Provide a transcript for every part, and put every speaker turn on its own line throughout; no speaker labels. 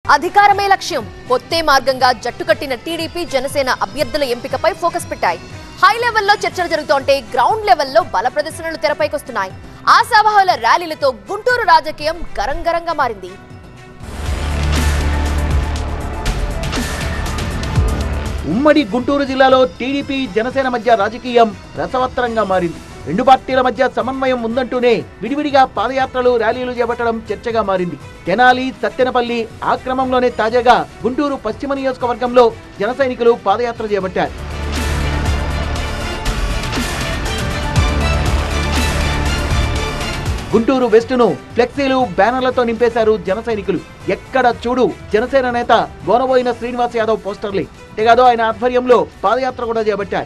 అధికారమే లక్ష్యం పొత్తే మార్గంగా జట్టు కట్టిన టీడీపీ జనసేన అభ్యర్థుల ఎంపికపై ఫోకస్ పెట్టాయి హై లెవెల్లో చర్చలు జరుగుతుంటే గ్రౌండ్ లెవెల్లో బల ప్రదర్శనలు తెరపైకొస్తున్నాయి ఆశావహుల ర్యాలీలతో గుంటూరు రాజకీయం గరంగరంగా మారింది
ఉమ్మడి గుంటూరు జిల్లాలో టీడీపీ జనసేన మధ్య రాజకీయం రసవత్తరంగా మారింది రెండు పార్టీల మధ్య సమన్వయం ఉందంటూనే విడివిడిగా పాదయాత్రలు ర్యాలీలు చేపట్టడం చర్చగా మారింది తెనాలి సత్తెనపల్లి ఆ క్రమంలోనే తాజాగా గుంటూరు పశ్చిమ నియోజకవర్గంలో జన సైనికులు పాదయాత్ర చేపట్టారు గుంటూరు వెస్టును ఫ్లెక్సీలు బ్యానర్లతో నింపేశారు జన సైనికులు ఎక్కడ చూడు జనసేన నేత గోనబోయిన శ్రీనివాస్ యాదవ్ పోస్టర్లే అంతేకాదు ఆయన ఆధ్వర్యంలో పాదయాత్ర కూడా చేపట్టారు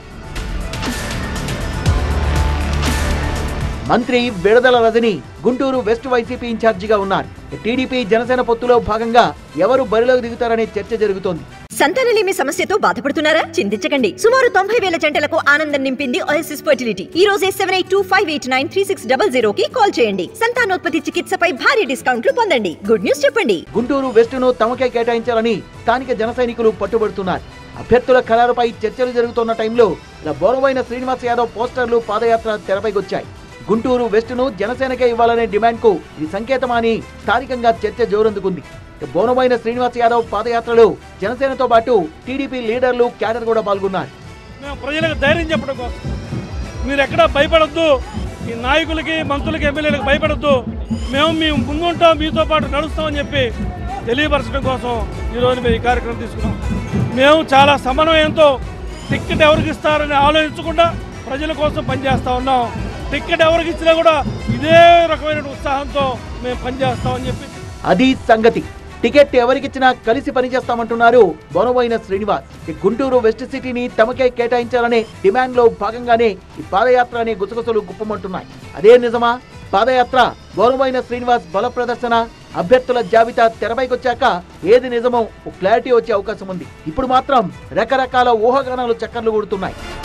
మంత్రి విడదల రజని గుంటూరు వెస్ట్ వైసీపీ ఇన్ఛార్జిగా ఉన్నారు టీడీపీ జనసేన పొత్తులో భాగంగా ఎవరు బరిలోకి దిగుతారనే చర్చ జరుగుతోంది
సంతానలేమి సమస్యతో బాధపడుతున్నారా చింతించకండి సుమారు తొంభై వేల జంటలకు ఆనందం నింపింది ఓఎస్ఎస్ ఫర్టిలిటీ ఈ రోజే seven eight two five eight nine three six double zero కి కాల్ చేయండి సంతానోత్పత్తి చికిత్సపై భారీ డిస్కౌంట్లు పొందండి గుడ్ న్యూస్ చెప్పండి
గుంటూరు వెస్టును తమకే కేటాయించాలని స్థానిక జన సైనికులు పట్టుబడుతున్నారు అభ్యర్థుల ఖరారుపై చర్చలు జరుగుతున్న టైంలో ఇలా బోరవైన శ్రీనివాస్ యాదవ్ పోస్టర్లు పాదయాత్ర తెరపైకొచ్చాయి గుంటూరు వెస్టును జనసేనకే ఇవ్వాలనే డిమాండ్కు ఇది సంకేతమా అని స్థానికంగా చర్చ జోరందుకుంది ఇక బోనమైన శ్రీనివాస్ యాదవ్ పాదయాత్రలో జనసేనతో పాటు టీడీపీ లీడర్లు క్యాడర్ కూడా పాల్గొన్నారు
మేము ప్రజలకు ధైర్యం చెప్పడం కోసం మీరు ఎక్కడ భయపడొద్దు ఈ నాయకులకి మంత్రులకి ఎమ్మెల్యేలకు భయపడొద్దు మేము మీ ముందుంటాం మీతో పాటు నడుస్తామని చెప్పి తెలియపరచడం కోసం ఈరోజు మేము ఈ కార్యక్రమం తీసుకున్నాం మేము చాలా సమన్వయంతో టిక్కెట్ ఎవరికి ఇస్తారని ఆలోచించకుండా ప్రజల కోసం పనిచేస్తా ఉన్నాం టిక్కెట్ ఎవరికి ఇచ్చినా కూడా ఇదే రకమైన ఉత్సాహంతో మేము పనిచేస్తామని చెప్పి
అది సంగతి టికెట్ ఎవరికిచ్చినా కలిసి పనిచేస్తామంటున్నారు బొనబోయిన శ్రీనివాస్ ఈ గుంటూరు వెస్ట్ సిటీని తమకే కేటాయించాలనే డిమాండ్ లో భాగంగానే ఈ పాదయాత్ర అనే గుసగుసలు గుప్పమంటున్నాయి అదే నిజమా పాదయాత్ర బోనబోయిన శ్రీనివాస్ బల ప్రదర్శన అభ్యర్థుల జాబితా తెరపైకొచ్చాక ఏది నిజమో ఓ క్లారిటీ వచ్చే అవకాశం ఉంది ఇప్పుడు మాత్రం రకరకాల ఊహాగానాలు చక్కర్లు కొడుతున్నాయి